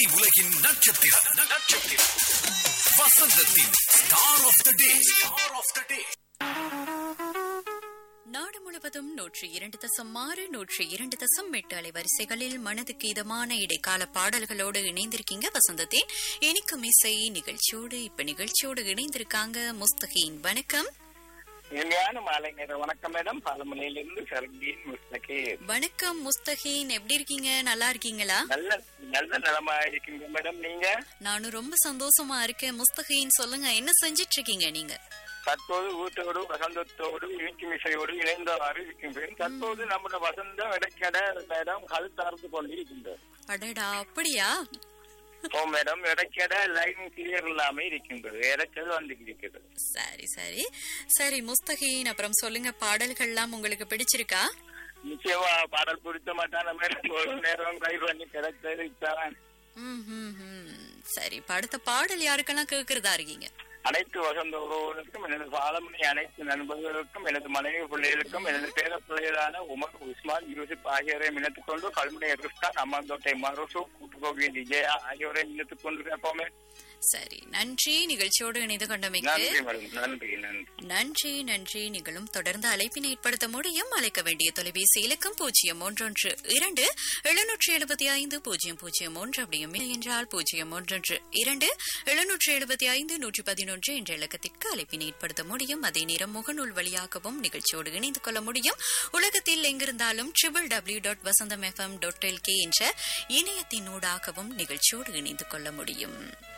உலகின் நட்சத்திரம் நட்சத்திரம் வசந்தத்தின் star of the day star of the day நாடு முழுவதும் நூற்றி இரண்டு தசம் ஆறு நூற்றி இரண்டு தசம் எட்டு அலைவரிசைகளில் மனதுக்கு இதமான இடைக்கால பாடல்களோடு இணைந்திருக்கீங்க வசந்தத்தின் இனிக்கும் இசை நிகழ்ச்சியோடு இப்ப நிகழ்ச்சியோடு இணைந்திருக்காங்க முஸ்தகின் வணக்கம் இனிமையான மாலை நேர வணக்கம் மேடம் பாலமலையிலிருந்து சர்தீன் முஸ்தகே வணக்கம் முஸ்தகின் எப்படி இருக்கீங்க நல்லா இருக்கீங்களா நல்ல நல்ல நலமா இருக்கீங்க மேடம் நீங்க நானும் ரொம்ப சந்தோஷமா இருக்கேன் முஸ்தகின் சொல்லுங்க என்ன செஞ்சிட்டு இருக்கீங்க நீங்க தற்போது வீட்டோடு வசந்தத்தோடு இனிக்கும் இசையோடு இணைந்தவாறு இருக்கின்றேன் தற்போது நம்முடைய வசந்தம் இடைக்கட மேடம் கல் சார்ந்து கொண்டிருக்கின்றது அடடா அப்படியா ஓ மேடம் இடைக்கட லைன் கிளியர் இல்லாம இருக்கின்றது இடைக்கல் வந்து இருக்கிறது சரி சரி சரி முஸ்தகின் அப்புறம் சொல்லுங்க பாடல்கள்லாம் உங்களுக்கு பிடிச்சிருக்கா நிச்சயமா பாடல் பிடித்த மாட்டான மேடம் ஒரு நேரம் கை பண்ணி கிடைத்தது இப்பதான் ம், ம், ம். சரி இப்ப அடுத்த பாடல் யாருக்கெல்லாம் கேக்குறதா இருக்கீங்க அனைத்து வசந்த உறவுகளுக்கும் எனது பாலமணி அனைத்து நண்பர்களுக்கும் எனது மனைவி பிள்ளைகளுக்கும் எனது பேர பிள்ளைகளான உமர் உஸ்மான் யூசுப் ஆகியோரை இணைத்துக் கொண்டு கல்முனை கிறிஸ்தான் அம்மாந்தோட்டை மருசு கூட்டுக்கோவில் விஜயா ஆகியோரை இணைத்துக் கொண்டு எப்பவுமே சரி நன்றி நிகழ்ச்சியோடு இணைந்து கொண்டமைக்கு நன்றி மேடம் நன்றி நன்றி நன்றி நன்றி நீங்களும் தொடர்ந்து அழைப்பினை ஏற்படுத்த முடியும் அழைக்க வேண்டிய தொலைபேசி இலக்கம் பூஜ்ஜியம் ஒன்றொன்று இரண்டு எழுநூற்றி எழுபத்தி ஐந்து பூஜ்ஜியம் பூஜ்ஜியம் ஒன்று அப்படியும் இல்லை என்றால் பூஜ்ஜியம் ஒன்றொன்று இரண்டு எழுநூற்றி எழுபத்தி ஐந்து நூற்றி பதினொன்று என்ற இலக்கத்திற்கு அழைப்பினை ஏற்படுத்த முடியும் அதே நேரம் முகநூல் வழியாகவும் நிகழ்ச்சியோடு இணைந்து கொள்ள முடியும் உலகத்தில் எங்கிருந்தாலும் triple W dot Vasantham FM dot LK என்ற இணையத்தினூடாகவும் நிகழ்ச்சியோடு இணைந்து கொள்ள முடியும்